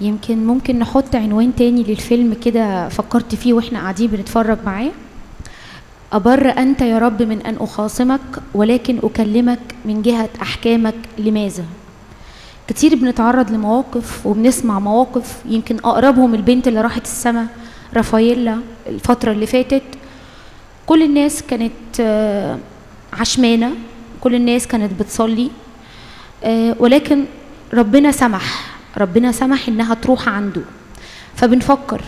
يمكن ممكن نحط عنوان تاني للفيلم كده فكرت فيه واحنا قاعدين بنتفرج معاه أبر أنت يا رب من أن أخاصمك ولكن أكلمك من جهة أحكامك لماذا؟ كتير بنتعرض لمواقف وبنسمع مواقف يمكن أقربهم البنت اللي راحت السما رافاييلا الفترة اللي فاتت كل الناس كانت آه، عشمانة كل الناس كانت بتصلي آه، ولكن ربنا سمح ربنا سمح إنها تروح عنده فبنفكر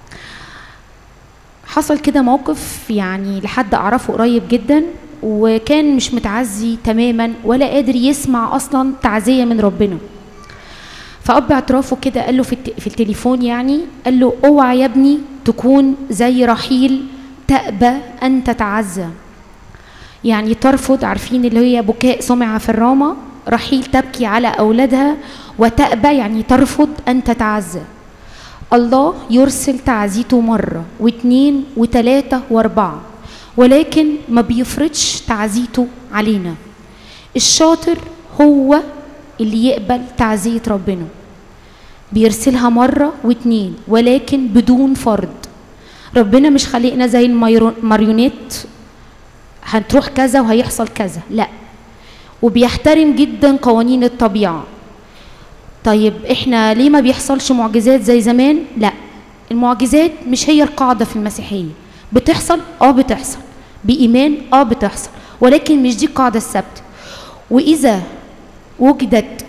حصل كده موقف يعني لحد اعرفه قريب جدا وكان مش متعزي تماما ولا قادر يسمع اصلا تعزيه من ربنا فاب اعترافه كده قال له في, الت... في التليفون يعني قال له اوعى يا ابني تكون زي رحيل تأبى ان تتعزى يعني ترفض عارفين اللي هي بكاء سمع في الرامة رحيل تبكي على أولادها وتأبى يعني ترفض أن تتعزى الله يرسل تعزيته مرة واتنين وتلاتة واربعة ولكن ما بيفرضش تعزيته علينا الشاطر هو اللي يقبل تعزية ربنا بيرسلها مرة واتنين ولكن بدون فرض ربنا مش خلقنا زي الماريونيت هتروح كذا وهيحصل كذا لا وبيحترم جدا قوانين الطبيعه طيب احنا ليه ما بيحصلش معجزات زي زمان لا المعجزات مش هي القاعده في المسيحيه بتحصل اه بتحصل بايمان اه بتحصل ولكن مش دي القاعده الثابته واذا وجدت